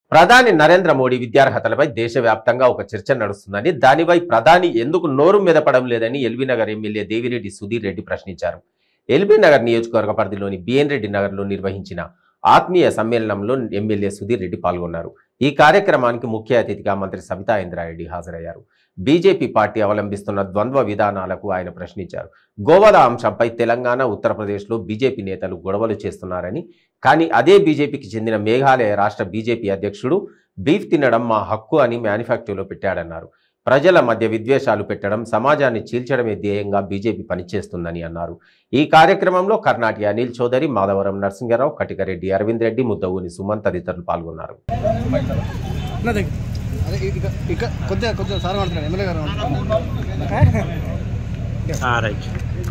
ప్రధాని నరేంద్ర మోడీ విద్యార్హతలపై దేశవ్యాప్తంగా ఒక చర్చ నడుస్తుందని దానిపై ప్రధాని ఎందుకు నోరు మెదపడం లేదని ఎల్బీనగర్ ఎమ్మెల్యే దేవిరెడ్డి సుధీర్ రెడ్డి ప్రశ్నించారు ఎల్బీనగర్ నియోజకవర్గ పరిధిలోని బిఎన్ రెడ్డి నగర్లో నిర్వహించిన ఆత్మీయ సమ్మేళనంలో ఎమ్మెల్యే సుధీర్ రెడ్డి పాల్గొన్నారు ఈ కార్యక్రమానికి ముఖ్య అతిథిగా మంత్రి సబితా ఇంద్రారెడ్డి హాజరయ్యారు బీజేపీ పార్టీ అవలంబిస్తున్న ద్వంద్వ విధానాలకు ఆయన ప్రశ్నించారు గోవాల అంశంపై తెలంగాణ ఉత్తరప్రదేశ్లో బీజేపీ నేతలు గొడవలు చేస్తున్నారని కానీ అదే బీజేపీకి చెందిన మేఘాలయ రాష్ట్ర బీజేపీ అధ్యక్షుడు బీఫ్ తినడం మా హక్కు అని మేనిఫెస్టోలో పెట్టాడన్నారు ప్రజల మధ్య విద్వేషాలు పెట్టడం సమాజాన్ని చీల్చడమే ధ్యేయంగా బీజేపీ పనిచేస్తుందని అన్నారు ఈ కార్యక్రమంలో కర్ణాటి అనిల్ చౌదరి మాధవరం నరసింగరావు కటికరెడ్డి అరవింద్ రెడ్డి ముద్దవుని సుమన్ తదితరులు పాల్గొన్నారు అదే ఇక ఇక కొద్దిగా కొద్దిగా సార్ మాట్లాడు ఎమ్మెల్యే గారు రైట్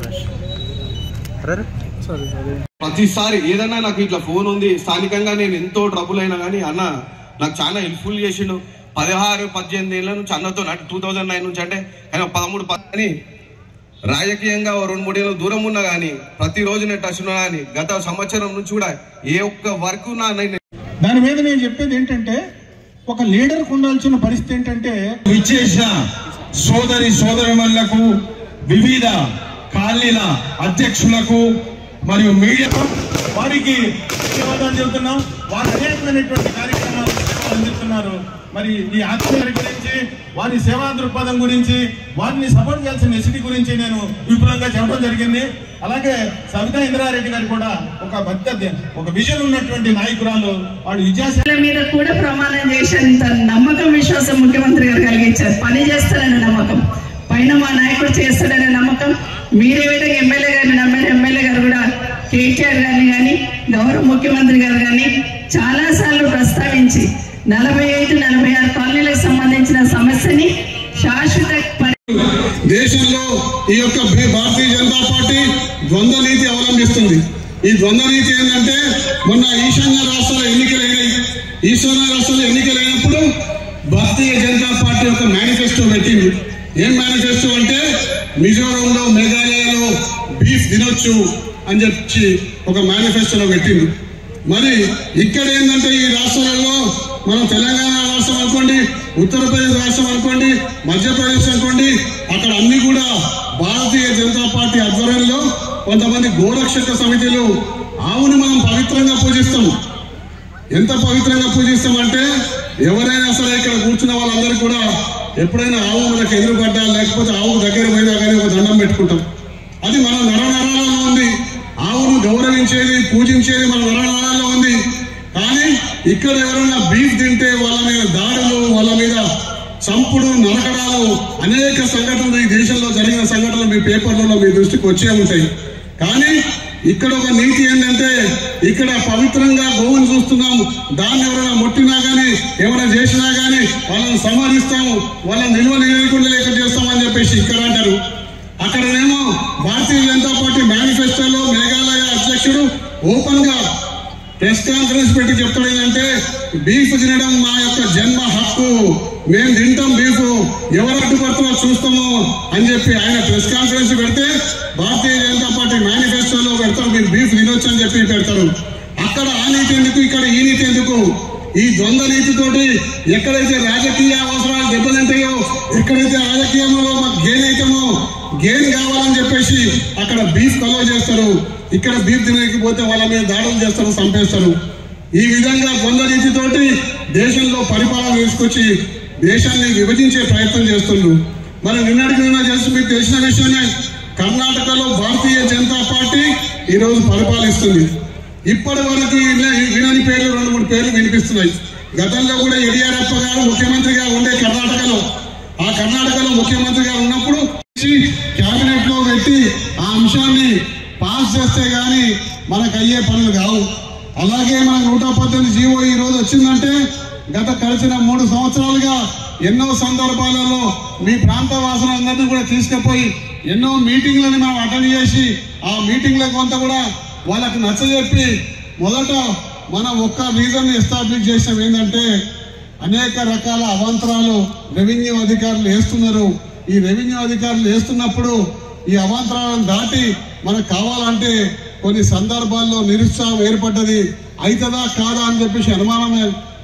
సారీ సారీ ప్రతిసారి ఏదన్నా నాకు ఇట్లా ఫోన్ ఉంది స్థానికంగా నేను ఎంతో ట్రబుల్ అయినా కానీ అన్న నాకు చాలా హెల్ప్ఫుల్ చేసిండు పదహారు పద్దెనిమిది ఏళ్ళ నుంచి అన్నతో నాకు టూ థౌజండ్ నైన్ నుంచి అంటే ఆయన పదమూడు పది అని రాజకీయంగా ఓ రెండు మూడేళ్ళు దూరం ఉన్నా కానీ ప్రతిరోజు నేను టచ్ ఉన్నా కానీ గత సంవత్సరం నుంచి కూడా ఏ ఒక్క వర్క్ నా నేను దాని మీద నేను చెప్పేది ఏంటంటే ఒక లీడర్కు ఉండాల్సిన పరిస్థితి ఏంటంటే విచ్చేసిన సోదరి సోదరిమణులకు వివిధ కాలనీల అధ్యక్షులకు మరియు మీడియా వారికి ధన్యవాదాలు చెబుతున్నాం వారు అనేకమైనటువంటి కార్యక్రమాలు సేవలు అందిస్తున్నారు మరి ఈ ఆత్మీయ గురించి వారి సేవా దృక్పథం గురించి వారిని సపోర్ట్ చేయాల్సిన నెసిటీ గురించి నేను విపులంగా చెప్పడం జరిగింది అలాగే సవితా ఇంద్రారెడ్డి గారు కూడా ఒక భక్త ఒక విజన్ ఉన్నటువంటి నాయకురాలు వాడు విద్యాశాఖ వాళ్ళ మీద కూడా ప్రమాణం చేసేంత నమ్మకం విశ్వాసం ముఖ్యమంత్రి గారు కలిగించారు పని చేస్తారనే నమ్మకం పైన మా నాయకుడు చేస్తాడనే నమ్మకం మీరే విధంగా ఎమ్మెల్యే గారిని నమ్మిన ఎమ్మెల్యే గారు కూడా కేటీఆర్ గారిని కానీ గౌరవ ముఖ్యమంత్రి గారు కానీ చాలా సార్లు ప్రస్తావించి నలభై ఐదు నలభై ఆరు కాలనీలకు సంబంధించిన సమస్యని శాశ్వత పరి దేశంలో ఈ యొక్క భే- భారతీయ జనతా పార్టీ ద్వంద్వ నీతి అవలంబిస్తుంది ఈ ద్వంద్వ నీతి ఏంటంటే మొన్న ఈశాన్య రాష్ట్రాల ఎన్నికలు అయినాయి ఈశాన్య రాష్ట్రాల ఎన్నికలు అయినప్పుడు భారతీయ జనతా పార్టీ ఒక మేనిఫెస్టో పెట్టింది ఏం మేనిఫెస్టో అంటే మిజోరంలో మేఘాలయలో బీఫ్ తినొచ్చు అని చెప్పి ఒక మేనిఫెస్టోలో పెట్టింది మరి ఇక్కడ ఏంటంటే ఈ రాష్ట్రాలలో మనం తెలంగాణ రాష్ట్రం అనుకోండి ఉత్తరప్రదేశ్ రాష్ట్రం అనుకోండి మధ్యప్రదేశ్ అనుకోండి అక్కడ అన్ని కూడా భారతీయ జనతా పార్టీ ఆధ్వర్యంలో కొంతమంది గోరక్షక సమితిలు ఆవుని మనం పవిత్రంగా పూజిస్తాం ఎంత పవిత్రంగా పూజిస్తామంటే ఎవరైనా సరే ఇక్కడ కూర్చున్న వాళ్ళందరూ కూడా ఎప్పుడైనా ఆవు మనకు ఎదురు పడ్డా లేకపోతే ఆవు దగ్గర పోయినా కానీ ఒక దండం పెట్టుకుంటాం అది మన నరనరాలలో ఉంది ఆవును గౌరవించేది పూజించేది మన నరనరాలలో ఉంది కానీ ఇక్కడ ఎవరైనా బీఫ్ తింటే వాళ్ళ మీద దాడులు వాళ్ళ మీద చంపుడు నరకడాలు అనేక సంఘటనలు ఈ దేశంలో జరిగిన సంఘటనలు మీ పేపర్లలో మీ దృష్టికి వచ్చే ఉంటాయి కానీ ఇక్కడ ఒక నీతి ఏంటంటే ఇక్కడ పవిత్రంగా గోవును చూస్తున్నాం దాన్ని ఎవరైనా ముట్టినా గానీ ఏమైనా చేసినా గానీ వాళ్ళని సంహరిస్తాము వాళ్ళని నిల్వ నిలయకుండా లేక చేస్తామని చెప్పేసి ఇక్కడ అంటారు అక్కడనేమో భారతీయ జనతా పార్టీ మేనిఫెస్టోలో మేఘాలయ అధ్యక్షుడు ఓపెన్ గా ప్రెస్ కాన్ఫరెన్స్ పెట్టి చెప్తాడు ఏంటంటే బీఫ్ తినడం మా యొక్క జన్మ హక్కు మేము తింటాం బీఫ్ ఎవరు అడ్డుపడుతున్నా చూస్తాము అని చెప్పి ఆయన ప్రెస్ కాన్ఫరెన్స్ పెడితే భారతీయ జనతా పార్టీ మేనిఫెస్టోలో పెడతారు మీరు బీఫ్ తినొచ్చు అని చెప్పి పెడతారు అక్కడ ఆ నీతి ఎందుకు ఇక్కడ ఈ నీతి ఎందుకు ఈ ద్వంద్వ నీతితోటి ఎక్కడైతే రాజకీయ అవసరాలు దెబ్బతింటాయో ఎక్కడైతే రాజకీయంలో మాకు గేన్ అయితేమో గేన్ కావాలని చెప్పేసి అక్కడ బీఫ్ కలవ చేస్తారు ఇక్కడ బీఫ్ తినకపోతే వాళ్ళ మీద దాడులు చేస్తారు చంపేస్తారు ఈ విధంగా ద్వంద్వ నీతితోటి దేశంలో పరిపాలన తీసుకొచ్చి దేశాన్ని విభజించే ప్రయత్నం చేస్తుండ్రు మరి నిన్నటికి నిన్న చేసి మీకు తెలిసిన విషయమే కర్ణాటకలో భారతీయ జనతా పార్టీ ఈ రోజు పరిపాలిస్తుంది ఇప్పటి వరకు ఇలా వినని పేర్లు రెండు మూడు పేర్లు వినిపిస్తున్నాయి గతంలో కూడా యడియూరప్ప గారు ముఖ్యమంత్రిగా ఉండే కర్ణాటకలో ఆ కర్ణాటకలో ముఖ్యమంత్రిగా ఉన్నప్పుడు కేబినెట్ లో పెట్టి ఆ అంశాన్ని పాస్ చేస్తే గాని మనకు అయ్యే పనులు కావు అలాగే మన నూట పద్దెనిమిది జీవో ఈ రోజు వచ్చిందంటే గత కలిసిన మూడు సంవత్సరాలుగా ఎన్నో సందర్భాలలో మీ ప్రాంత వాసులందరినీ కూడా తీసుకుపోయి ఎన్నో మీటింగ్లను మనం అటెండ్ చేసి ఆ మీటింగ్ల కొంత కూడా వాళ్ళకి నచ్చజెప్పి మొదట మనం ఒక్క రీజన్ ఎస్టాబ్లిష్ చేసాం ఏంటంటే అనేక రకాల అవాంతరాలు రెవెన్యూ అధికారులు వేస్తున్నారు ఈ రెవెన్యూ అధికారులు వేస్తున్నప్పుడు ఈ అవాంతరాలను దాటి మనకు కావాలంటే కొన్ని సందర్భాల్లో నిరుత్సాహం ఏర్పడ్డది అవుతుందా కాదా అని చెప్పేసి అనుమానం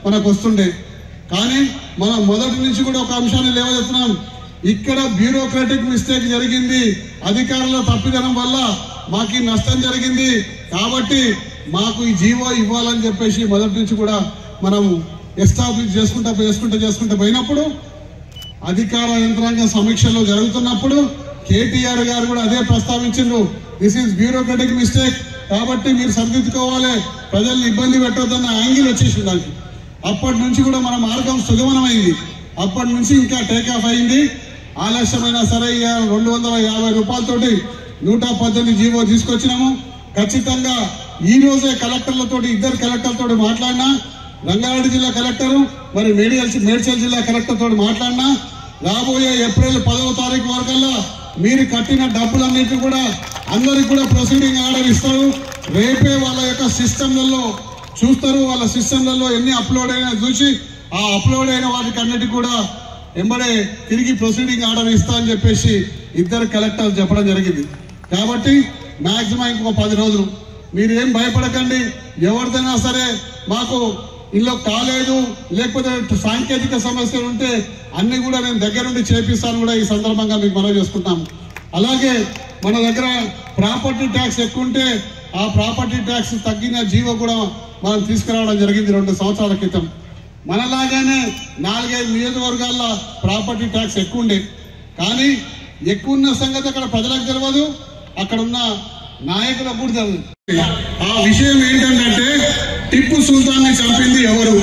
మనకు వస్తుండే కానీ మనం మొదటి నుంచి కూడా ఒక అంశాన్ని లేవనెత్తున్నాం ఇక్కడ బ్యూరోక్రాటిక్ మిస్టేక్ జరిగింది అధికారుల తప్పిదనం వల్ల మాకు ఈ నష్టం జరిగింది కాబట్టి మాకు ఈ జీవో ఇవ్వాలని చెప్పేసి మొదటి నుంచి కూడా మనం ఎస్టాబ్లిష్ చేసుకుంటా చేసుకుంటా చేసుకుంటా పోయినప్పుడు అధికార యంత్రాంగ సమీక్షలో జరుగుతున్నప్పుడు కేటీఆర్ గారు కూడా అదే ప్రస్తావించిండ్రు దిస్ ఈస్ బ్యూరోక్రటిక్ మిస్టేక్ కాబట్టి మీరు సరిదిద్దుకోవాలి ప్రజల్ని ఇబ్బంది పెట్టొద్దన్న యాంగిల్ వచ్చేసింది దానికి అప్పటి నుంచి కూడా మన మార్గం సుగమనమైంది అప్పటి నుంచి ఇంకా టేక్ ఆఫ్ అయింది ఆలస్యమైనా సరే ఇక రెండు వందల యాభై రూపాయలతోటి నూట పద్దెనిమిది జీవో తీసుకొచ్చినాము ఖచ్చితంగా ఈ రోజే కలెక్టర్లతో ఇద్దరు కలెక్టర్లతో మాట్లాడినా రంగారెడ్డి జిల్లా కలెక్టర్ మరి మేడియల్ మేడ్చల్ జిల్లా కలెక్టర్ తోటి మాట్లాడినా రాబోయే ఏప్రిల్ పదవ తారీఖు వరకల్లా మీరు కట్టిన డబ్బులన్నిటి కూడా అందరికి కూడా ప్రొసీడింగ్ ఆర్డర్ ఇస్తారు రేపే వాళ్ళ యొక్క సిస్టమ్లలో చూస్తారు వాళ్ళ సిస్టమ్లలో ఎన్ని అప్లోడ్ అయినా చూసి ఆ అప్లోడ్ అయిన వాటికి అన్నిటికీ కూడా ఎంబడే తిరిగి ప్రొసీడింగ్ ఆర్డర్ ఇస్తా అని చెప్పేసి ఇద్దరు కలెక్టర్లు చెప్పడం జరిగింది కాబట్టి మాక్సిమం ఇంకొక పది రోజులు మీరు ఏం భయపడకండి ఎవరిదైనా సరే మాకు ఇంట్లో కాలేదు లేకపోతే సాంకేతిక సమస్యలు ఉంటే అన్ని కూడా నేను దగ్గరుండి చేపిస్తాను కూడా ఈ సందర్భంగా మీకు మనవి చేసుకుంటాం అలాగే మన దగ్గర ప్రాపర్టీ ట్యాక్స్ ఎక్కువ ఉంటే ఆ ప్రాపర్టీ ట్యాక్స్ తగ్గిన జీవో కూడా మనం తీసుకురావడం జరిగింది రెండు సంవత్సరాల క్రితం మనలాగానే నాలుగైదు నియోజకవర్గాల్లో ప్రాపర్టీ ట్యాక్స్ ఎక్కువ ఉండే కానీ ఎక్కువ ఉన్న సంగతి అక్కడ ప్రజలకు తెలియదు అక్కడ ఉన్న నాయకులకు కూడా తెలియదు ఆ విషయం ఏంటంటే టిప్పు సుల్తాన్ని చంపింది ఎవరు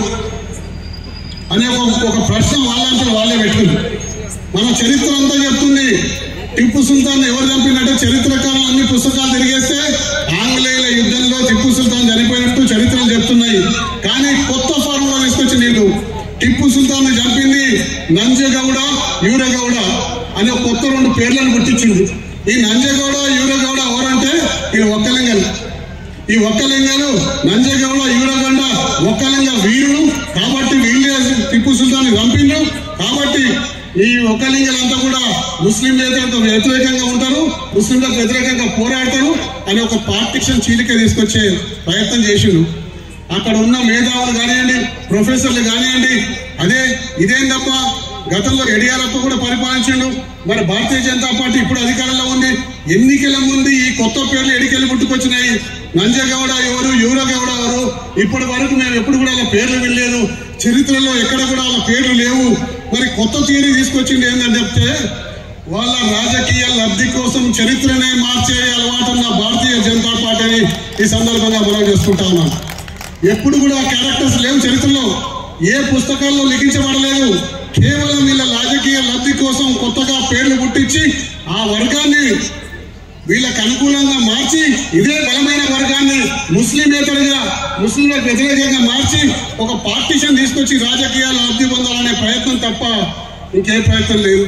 అనే ఒక ఒక ప్రశ్న వాళ్ళంతా వాళ్ళే పెట్టింది మన చరిత్ర అంతా చెప్తుంది టిప్పు సుల్తాన్ ఎవరు చంపినట్టే చరిత్రకారం అన్ని పుస్తకాలు తిరిగేస్తే ఆంగ్లేయుల యుద్ధంలో టిప్పు సుల్తాన్ చనిపోయినట్టు చరిత్రలు చెప్తున్నాయి కానీ కొత్త ఫార్ములా తీసుకొచ్చి నీకు టిప్పు సుల్తాన్ చంపింది నంజగౌడ యూరగౌడ అనే ఒక కొత్త రెండు పేర్లను గుర్తించింది ఈ నంజగౌడ యూరగౌడ ఎవరంటే ఈ ఒక్కలింగలు ఈ ఒక్కలింగాలు నంజగౌడ యూరగొండ ఒక్కలింగ వీరులు కాబట్టి వీళ్ళే టిప్పు సుల్తాన్ చంపిండ్రు కాబట్టి ఈ ఒక్కలింగలంతా కూడా ముస్లిం వ్యతిరేకంగా ఉంటారు ముస్లింలకు వ్యతిరేకంగా పోరాడతారు అని ఒక పార్టిషన్ చీలిక తీసుకొచ్చే ప్రయత్నం చేసిండు అక్కడ ఉన్న మేధావులు కానివ్వండి ప్రొఫెసర్లు కానివ్వండి అదే ఇదేం తప్ప గతంలో ఎడియారప్ప కూడా పరిపాలించిండు మరి భారతీయ జనతా పార్టీ ఇప్పుడు అధికారంలో ఉంది ఎన్నికల ముందు ఈ కొత్త పేర్లు ఎడికెళ్ళి పుట్టుకొచ్చినాయి నంజగౌడ ఎవరు యూరగౌడ ఎవరు ఇప్పటి వరకు మేము ఎప్పుడు కూడా వాళ్ళ పేర్లు వినలేదు చరిత్రలో ఎక్కడ కూడా వాళ్ళ పేర్లు లేవు మరి కొత్త థియరీ తీసుకొచ్చింది ఏంటని చెప్తే వాళ్ళ రాజకీయ లబ్ధి కోసం చరిత్రనే మార్చే అలవాటున్న భారతీయ జనతా పార్టీని ఈ సందర్భంగా మనం చేసుకుంటా ఉన్నాం ఎప్పుడు కూడా క్యారెక్టర్స్ లేవు చరిత్రలో ఏ పుస్తకాల్లో లిఖించబడలేదు కేవలం వీళ్ళ రాజకీయ లబ్ధి కోసం కొత్తగా పేర్లు పుట్టించి ఆ వర్గాన్ని వీళ్ళకి అనుకూలంగా మార్చి ఇదే బలమైన వర్గాన్ని ముస్లిమేతరుగా ముస్లింలకు వ్యతిరేకంగా మార్చి ఒక పార్టీషన్ తీసుకొచ్చి రాజకీయాలు లబ్ధి పొందాలనే ప్రయత్నం తప్ప ఇంకే ప్రయత్నం లేదు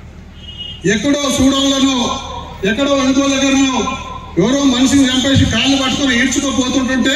ఎక్కడో సూడంలోనో ఎక్కడో ఇంకో దగ్గరనో ఎవరో మనిషిని చంపేసి కాళ్ళు పట్టుకొని ఈడ్చుకోపోతుంటుంటే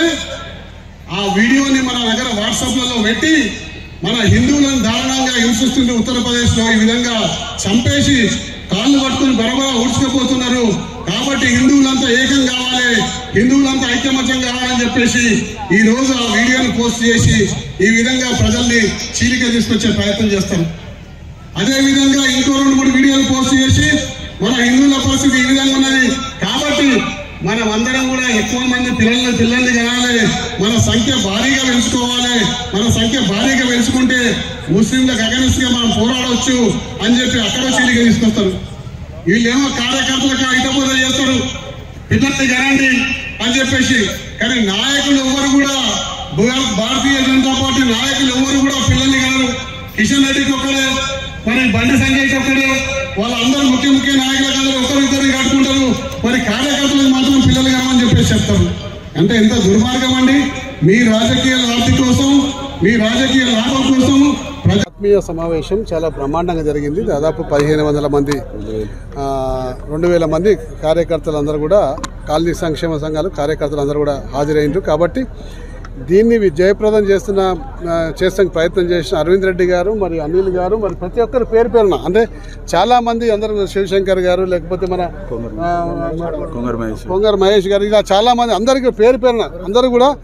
ఆ వీడియోని మన దగ్గర వాట్సాప్లలో పెట్టి మన హిందువులను దారుణంగా హింసిస్తుంది ఉత్తరప్రదేశ్ లో ఈ విధంగా చంపేసి కాళ్ళు పట్టుకుని బరబరా ఊడ్చుకుపోతున్నారు కాబట్టి హిందువులంతా ఏకం కావాలి హిందువులంతా ఐకమత్యం కావాలని చెప్పేసి ఈ రోజు ఆ వీడియోని పోస్ట్ చేసి ఈ విధంగా ప్రజల్ని చీలిక తీసుకొచ్చే ప్రయత్నం చేస్తారు అదే విధంగా ఇంకో రెండు మూడు వీడియోలు పోస్ట్ చేసి మన హిందువుల పరిస్థితి ఈ విధంగా ఉన్నది కాబట్టి మనం అందరం కూడా ఎక్కువ మంది పిల్లల్ని పిల్లల్ని కనాలి మన సంఖ్య భారీగా పెంచుకోవాలి మన సంఖ్య భారీగా పెంచుకుంటే ముస్లింలకు అగనిస్ట్ గా మనం పోరాడవచ్చు అని చెప్పి అక్కడ చీలిక తీసుకొస్తారు వీళ్ళేమో కార్యకర్తలకు ఐటపోత చేస్తారు పిల్లల్ని కనండి అని చెప్పేసి కానీ నాయకులు ఎవరు కూడా భా- భారతీయ జనతా పార్టీ నాయకులు ఎవరు కూడా పిల్లల్ని కనరు కిషన్ రెడ్డికి ఒక్కడే మరి బండి సంజయ్కి ఒక్కడే వాళ్ళందరూ ముఖ్య ముఖ్య నాయకులకు అందరూ ఒకరిద్దరు కట్టుకుంటారు మరి కార్యకర్తలకు మాత్రం పిల్లలు కనమని చెప్పేసి చెప్తారు అంటే ఎంత దుర్మార్గం అండి మీ రాజకీయ లాభి కోసం మీ రాజకీయ లాభం కోసం ప్రజా ఆత్మీయ సమావేశం చాలా బ్రహ్మాండంగా జరిగింది దాదాపు పదిహేను వందల మంది ఆ, రెండు వేల మంది కార్యకర్తలు అందరూ కూడా కాలనీ సంక్షేమ సంఘాలు కార్యకర్తలు అందరూ కూడా హాజరైండ్రు కాబట్టి దీన్ని వి- జయప్రదం చేస్తున్న ఆ, చేస్తానికి ప్రయత్నం చేసిన అరవింద్ రెడ్డి గారు మరి అనిల్ గారు మరి ప్రతి ఒక్కరు పేరు పేరున అంటే చాలా మంది అందరూ శివశంకర్ గారు లేకపోతే మన ఆ, కొంగర్ మహేష్ గారు ఇలా చాలా మంది అందరికీ పేరు పేరున అందరూ కూడా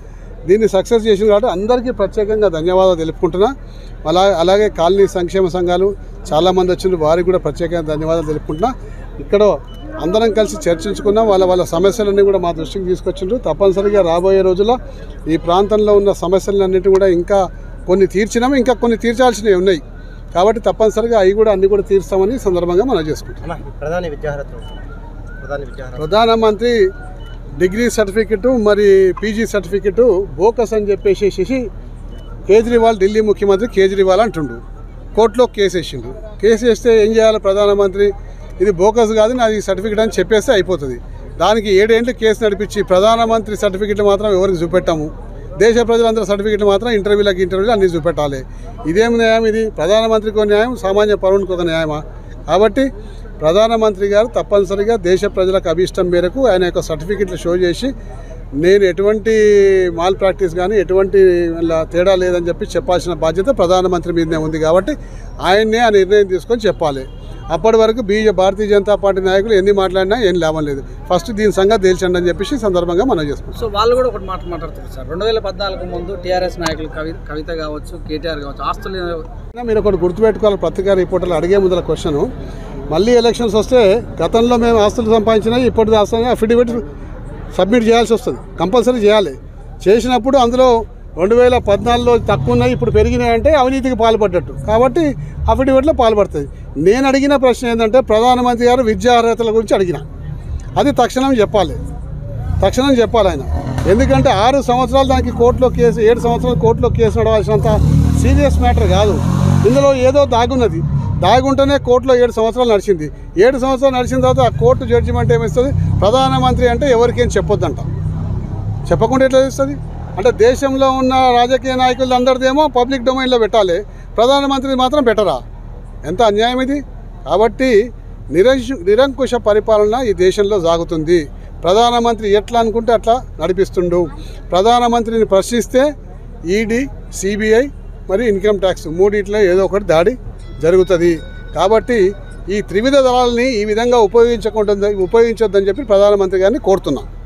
దీన్ని సక్సెస్ చేసింది కాబట్టి అందరికీ ప్రత్యేకంగా ధన్యవాదాలు తెలుపుకుంటున్నా అలా అలాగే కాలనీ సంక్షేమ సంఘాలు చాలామంది వచ్చిండ్రు వారికి కూడా ప్రత్యేకంగా ధన్యవాదాలు తెలుపుకుంటున్నా ఇక్కడ అందరం కలిసి చర్చించుకున్నాం వాళ్ళ వాళ్ళ సమస్యలన్నీ కూడా మా దృష్టికి తీసుకొచ్చిండ్రు తప్పనిసరిగా రాబోయే రోజుల్లో ఈ ప్రాంతంలో ఉన్న సమస్యలన్నిటి కూడా ఇంకా కొన్ని తీర్చినాము ఇంకా కొన్ని తీర్చాల్సినవి ఉన్నాయి కాబట్టి తప్పనిసరిగా అవి కూడా అన్ని కూడా తీర్స్తామని ఈ సందర్భంగా మనం చేసుకుంటాం అన్న ప్రధాని విద్యార్హత ప్రధాని విద్యార్హత ప్రధానమంత్రి డిగ్రీ సర్టిఫికెట్ మరి పీజీ సర్టిఫికెట్ బోకస్ అని చెప్పేసి కేజ్రీవాల్ ఢిల్లీ ముఖ్యమంత్రి కేజ్రీవాల్ అంటుండు కోర్టులో కేసు వేసిండు కేసు వేస్తే ఏం చేయాలి ప్రధానమంత్రి ఇది బోకస్ కాదు నాది సర్టిఫికెట్ అని చెప్పేస్తే అయిపోతుంది దానికి ఏడేండ్లు కేసు నడిపించి ప్రధానమంత్రి సర్టిఫికెట్లు మాత్రం ఎవరికి చూపెట్టాము దేశ ప్రజలందరూ సర్టిఫికెట్లు మాత్రం ఇంటర్వ్యూలకు ఇంటర్వ్యూలు అన్ని చూపెట్టాలి ఇదేం న్యాయం ఇది ప్రధానమంత్రికి ఒక న్యాయం సామాన్య పౌరునికి ఒక న్యాయమా కాబట్టి ప్రధానమంత్రి గారు తప్పనిసరిగా దేశ ప్రజలకు అభిష్టం మేరకు ఆయన యొక్క సర్టిఫికెట్లు షో చేసి నేను ఎటువంటి మాల్ ప్రాక్టీస్ కానీ ఎటువంటి ఇలా తేడా లేదని చెప్పి చెప్పాల్సిన బాధ్యత ప్రధానమంత్రి మీదనే ఉంది కాబట్టి ఆయన్నే ఆ నిర్ణయం తీసుకొని చెప్పాలి అప్పటి వరకు బీజే భారతీయ జనతా పార్టీ నాయకులు ఎన్ని మాట్లాడినా ఏం లాభం లేదు ఫస్ట్ దీని సంగతి తేల్చండి అని చెప్పేసి ఈ సందర్భంగా మనం చేసుకుంటాం సో వాళ్ళు కూడా ఒకటి మాట మాట్లాడుతున్నారు సార్ రెండు వేల పద్నాలుగు ముందు టీఆర్ఎస్ నాయకులు కవి కవిత కావచ్చు కేటీఆర్ కావచ్చు ఆస్తులు మీరు ఒకటి గుర్తుపెట్టుకోవాలి పత్రికా రిపోర్టర్లు అడిగే ముందర క్వశ్చన్ మళ్ళీ ఎలక్షన్స్ వస్తే గతంలో మేము ఆస్తులు సంపాదించినా ఇప్పటి ఆస్తులు అఫిడవిట్ సబ్మిట్ చేయాల్సి వస్తుంది కంపల్సరీ చేయాలి చేసినప్పుడు అందులో రెండు వేల పద్నాలుగులో తక్కువ ఉన్నాయి ఇప్పుడు పెరిగినాయంటే అవినీతికి పాల్పడ్డట్టు కాబట్టి అఫిడవిట్లో పాల్పడుతుంది నేను అడిగిన ప్రశ్న ఏంటంటే ప్రధానమంత్రి గారు విద్యా అర్హతల గురించి అడిగిన అది తక్షణం చెప్పాలి తక్షణం చెప్పాలి ఆయన ఎందుకంటే ఆరు సంవత్సరాలు దానికి కోర్టులో కేసు ఏడు సంవత్సరాలు కోర్టులో కేసు నడవాల్సినంత సీరియస్ మ్యాటర్ కాదు ఇందులో ఏదో దాగున్నది దాగుంటేనే కోర్టులో ఏడు సంవత్సరాలు నడిచింది ఏడు సంవత్సరాలు నడిచిన తర్వాత ఆ కోర్టు జడ్జిమెంట్ ఏమిస్తుంది ప్రధానమంత్రి అంటే ఎవరికేం చెప్పొద్దంట చెప్పకుండా ఎట్లా చేస్తుంది అంటే దేశంలో ఉన్న రాజకీయ నాయకులు అందరిదేమో పబ్లిక్ డొమైన్లో పెట్టాలి ప్రధానమంత్రి మాత్రం పెట్టరా ఎంత అన్యాయం ఇది కాబట్టి నిరంశు నిరంకుశ పరిపాలన ఈ దేశంలో సాగుతుంది ప్రధానమంత్రి ఎట్లా అనుకుంటే అట్లా నడిపిస్తుండు ప్రధానమంత్రిని ప్రశ్నిస్తే ఈడీ సిబిఐ మరి ఇన్కమ్ ట్యాక్స్ మూడిట్లో ఏదో ఒకటి దాడి జరుగుతుంది కాబట్టి ఈ త్రివిధ దళాలని ఈ విధంగా ఉపయోగించకుండా ఉపయోగించొద్దని చెప్పి ప్రధానమంత్రి గారిని కోరుతున్నాం